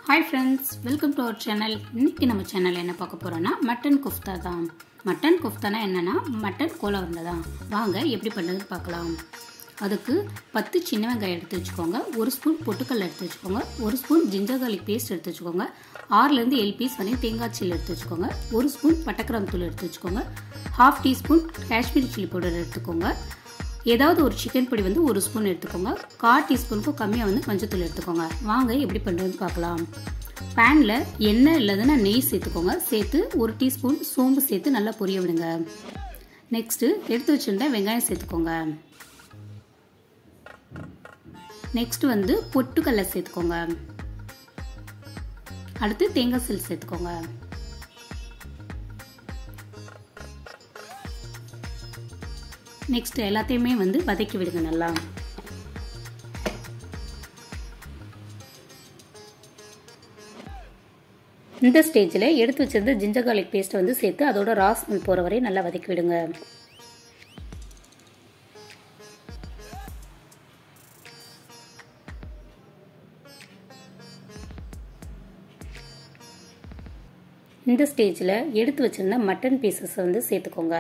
hi friends welcome to our channel இன்னைக்கு நம்ம சேனலில் என்ன பார்க்க போகிறோன்னா மட்டன் குஃப்தா தான் மட்டன் குஃப்தானா என்னென்னா மட்டன் கோலா உருண்டை தான் வாங்க எப்படி பண்ணுறதுன்னு பார்க்கலாம் அதுக்கு பத்து சின்ன வெங்காயம் எடுத்து வச்சுக்கோங்க ஒரு ஸ்பூன் பொட்டுக்கல்ல எடுத்து வச்சுக்கோங்க ஒரு ஸ்பூன் ஜிஞ்சர் garlic பேஸ்ட் எடுத்து வச்சுக்கோங்க ஆறுலேருந்து ஏழு பீஸ் வரையும் தேங்காய் சில்லி எடுத்து வச்சுக்கோங்க ஒரு ஸ்பூன் பட்டக்கிராம் தூள் எடுத்து வச்சுக்கோங்க half teaspoon Kashmiri chilli powder எடுத்துக்கோங்க ஏதாவது ஒரு சிக்கன் பொடி வந்து ஒரு ஸ்பூன் எடுத்துக்கோங்க கால் டீஸ்பூனுக்கும் கம்மியாக வந்து மஞ்சத்தூள் எடுத்துக்கோங்க வாங்க எப்படி பண்ணுறதுன்னு பார்க்கலாம் பேனில் எண்ணெய் இல்லைதுன்னா நெய் சேர்த்துக்கோங்க சேர்த்து ஒரு டீஸ்பூன் சோம்பு சேர்த்து நல்லா பொரிய விடுங்க நெக்ஸ்ட்டு எடுத்து வச்சுருந்த வெங்காயம் சேர்த்துக்கோங்க நெக்ஸ்ட் வந்து பொட்டுக்கடலை சேர்த்துக்கோங்க அடுத்து தேங்காய் சில் சேர்த்துக்கோங்க நெக்ஸ்ட் எல்லாத்தையுமே வந்து வதக்கி விடுங்க நல்லா இந்த ஸ்டேஜில் எடுத்து வச்சிருந்த ஜிஞ்சர் garlic பேஸ்ட்டை வந்து சேர்த்து அதோட ராஸ் ஸ்மெல் போகிற வரையும் நல்லா வதக்கி விடுங்க இந்த ஸ்டேஜில் எடுத்து வச்சிருந்த மட்டன் பீசஸ் வந்து சேர்த்துக்கோங்க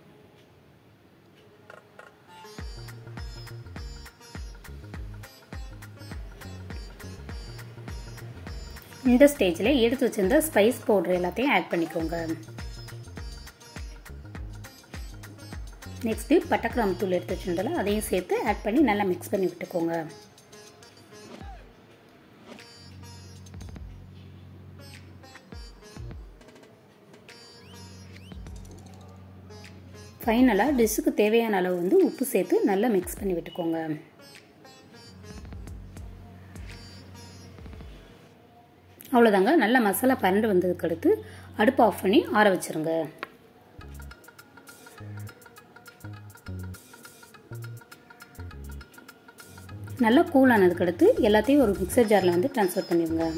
இந்த ஸ்டேஜில் எடுத்து வச்சிருந்த ஸ்பைஸ் பவுடர் எல்லாத்தையும் ஆட் பண்ணிக்கோங்க நெக்ஸ்ட்டு பட்டக்கிராம் தூள் எடுத்து வச்சிருந்தால அதையும் சேர்த்து ஆட் பண்ணி நல்லா மிக்ஸ் பண்ணி விட்டுக்கோங்க ஃபைனலாக டிஷ்ஷுக்கு தேவையான அளவு வந்து உப்பு சேர்த்து நல்லா மிக்ஸ் பண்ணி விட்டுக்கோங்க அவ்வளோதாங்க நல்ல மசாலா பரண்டு வந்ததுக்கு அடுத்து அடுப்பு ஆஃப் பண்ணி ஆற வச்சுருங்க நல்லா கூல் ஆனதுக்கு அடுத்து எல்லாத்தையும் ஒரு மிக்சர் ஜாரில் வந்து ட்ரான்ஸ்ஃபர் பண்ணிடுங்க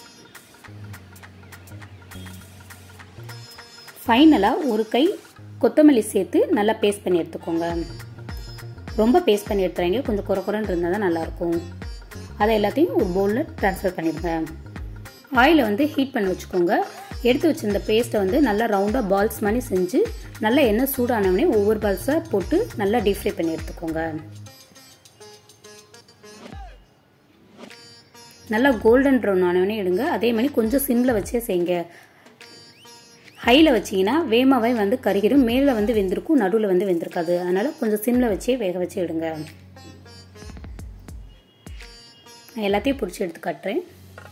ஃபைனலாக ஒரு கை கொத்தமல்லி சேர்த்து நல்லா பேஸ்ட் பண்ணி எடுத்துக்கோங்க ரொம்ப பேஸ்ட் பண்ணி எடுத்துறாங்க கொஞ்சம் குறை குறைன்னு இருந்தால் தான் நல்லாயிருக்கும் அதை எல்லாத்தையும் ஒரு பவுலில் ட்ரான்ஸ்ஃபர் பண்ணிடுங்க ஆயிலை வந்து ஹீட் பண்ணி வச்சுக்கோங்க எடுத்து வச்சிருந்த பேஸ்ட்டை வந்து நல்லா ரவுண்டாக பால்ஸ் மாதிரி செஞ்சு நல்லா எண்ணெய் சூடானவனே ஒவ்வொரு பால்ஸாக போட்டு நல்லா டீப் ஃப்ரை பண்ணி எடுத்துக்கோங்க நல்லா கோல்டன் ப்ரௌன் ஆனவனே எடுங்க அதே மாதிரி கொஞ்சம் சிம்மில் வச்சே செய்யுங்க ஹையில் வச்சிங்கன்னா வேமாவே வந்து கருகிடும் மேலே வந்து வெந்திருக்கும் நடுவில் வந்து வெந்திருக்காது அதனால் கொஞ்சம் சிம்மில் வச்சே வேக வச்சு எடுங்க நான் எல்லாத்தையும் பிடிச்சி எடுத்து காட்டுறேன்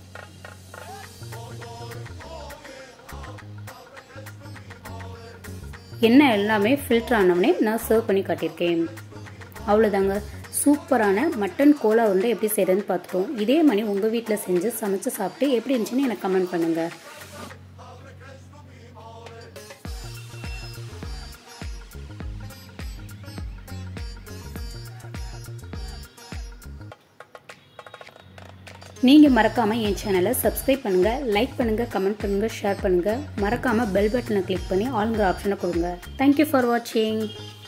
எண்ணெய் எல்லாமே ஃபில்டர் ஆனவனே நான் சர்வ் பண்ணி காட்டியிருக்கேன் அவ்வளோதாங்க சூப்பரான மட்டன் கோலா உருண்டை எப்படி செய்கிறதுன்னு பார்த்துட்டோம் இதே மாதிரி உங்கள் வீட்டில் செஞ்சு சமைச்சு சாப்பிட்டு எப்படி இருந்துச்சுன்னு எனக்கு கமெண்ட் பண்ணுங்கள் நீங்கள் மறக்காமல் என் சேனலை சப்ஸ்கிரைப் பண்ணுங்கள் லைக் பண்ணுங்கள் கமெண்ட் பண்ணுங்கள் ஷேர் பண்ணுங்கள் மறக்காமல் பெல் பட்டனை கிளிக் பண்ணி ஆளுங்கிற ஆப்ஷனை கொடுங்க தேங்க்யூ ஃபார் வாட்சிங்